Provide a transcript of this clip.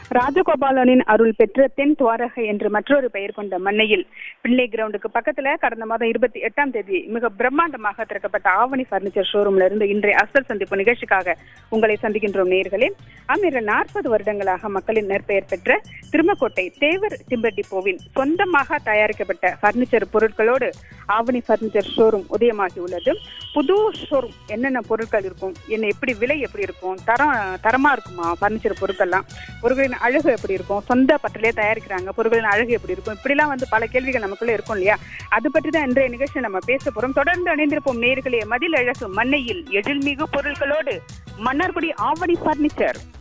ராஜகோபாலனின் அருள் பெற்ற தென் துவாரகை என்று மற்றொரு பெயர் கொண்ட மண்ணையில் பிள்ளை கிரவுண்டுக்கு பக்கத்துல கடந்த மாதம் இருபத்தி எட்டாம் தேதி மிக பிரம்மாண்டமாக திறக்கப்பட்ட ஆவணி பர்னிச்சர் ஷோரூம்ல இருந்து இன்றைய அசல் சந்திப்பு நிகழ்ச்சிக்காக உங்களை சந்திக்கின்றோம் நேர்களே அமீர நாற்பது வருடங்களாக மக்களின் நற்பெயர் பெற்ற திருமக்கோட்டை தேவர் டிம்பர் டிப்போவின் சொந்தமாக தயாரிக்கப்பட்ட பர்னிச்சர் பொருட்களோடு ஆவணி பர்னிச்சர் ஷோரூம் உதயமாகி உள்ளது புது ஷோரூம் என்னென்ன பொருட்கள் இருக்கும் என்ன எப்படி விலை எப்படி இருக்கும் தரம் தரமா இருக்குமா பர்னிச்சர் பொருட்கள்லாம் பொருட்களின் அழகு எப்படி இருக்கும் சொந்த பட்டிலே தயாரிக்கிறாங்க பொருட்களின் அழகு எப்படி இருக்கும் இப்படிலாம் வந்து பல கேள்விகள் நமக்குள்ள இருக்கும் இல்லையா அது பற்றி தான் இன்றைய நிகழ்ச்சி நம்ம பேச போறோம் தொடர்ந்து இணைந்திருப்போம் நேர்களே மதில் அழகு மண்ணையில் எழில்மிகு பொருட்களோடு மன்னார்குடி ஆவணி பர்னிச்சர்